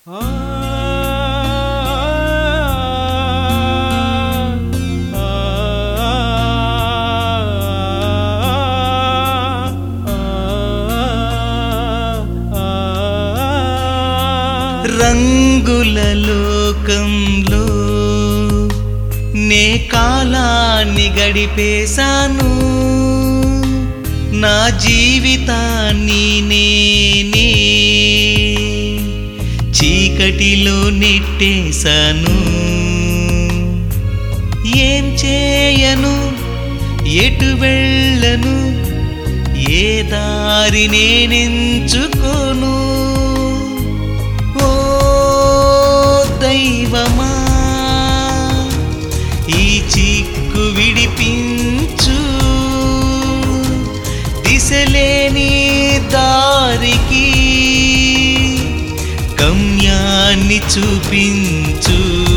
రంగుల లోకంలో నే కాలాన్ని గడిపేశాను నా జీవితాన్ని నేనే చీకటిలో నెట్టేశాను ఏం చేయను ఎటు వెళ్ళను ఏ దారి నేనెంచుకోను ఓ దైవమా ఈ చిక్కు విడిపించు దిశలేని దారికి గమ్యాన్ని చూపించు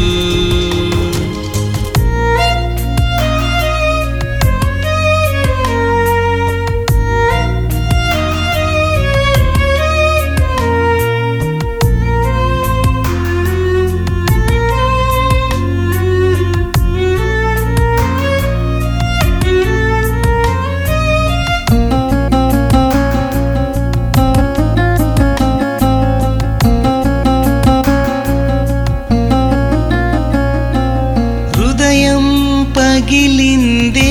హృదయం పగిలిందే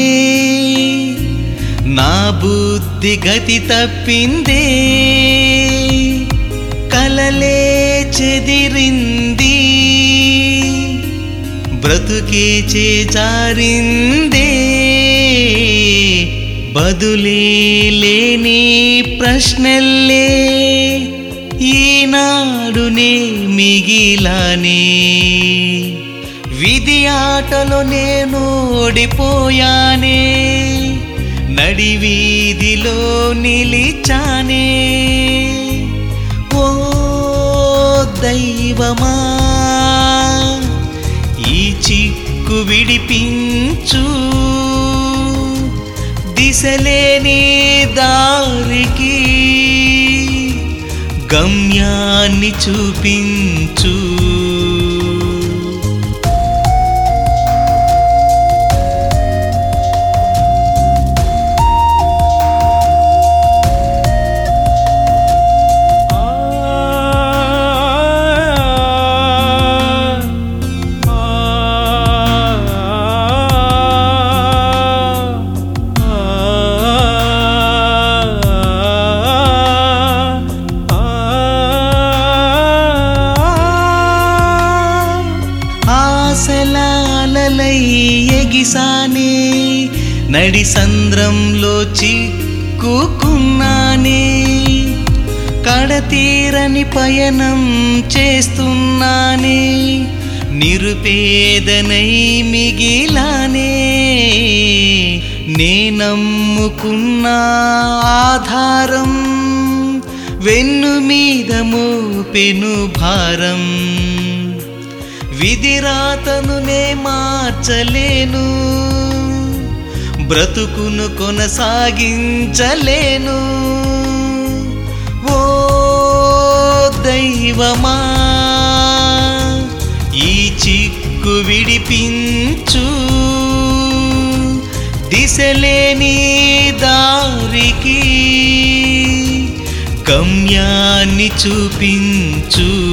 నా బుద్ధి గతి తప్పిందే కలలే చెదిరింది బ్రతుకే చేజారిందే బదులే లేని ప్రశ్నల్లే ఈనాడునే మిగిలానే విధి ఆటలో నేను ఓడిపోయానే నడి వీధిలో నిలిచానే ఓ దైవమా ఈ చిక్కు విడిపించు దిశలేని దారికి గమ్యాన్ని చూపించు ఆశలాలలై ఎగిసానే నడి సంద్రంలో చిక్కుకున్నానే కడతీరని పయనం చేస్తున్నానే నిరుపేదనై మిగిలానే నే నమ్ముకున్న ఆధారం వెన్ను మీద మోపెను భారం విధిరాతను నే మార్చలేను బ్రతుకును కొనసాగించలేను ఓ దైవమా ఈ చిక్కు విడిపించు దిశలేని దారికి గమ్యాన్ని చూపించు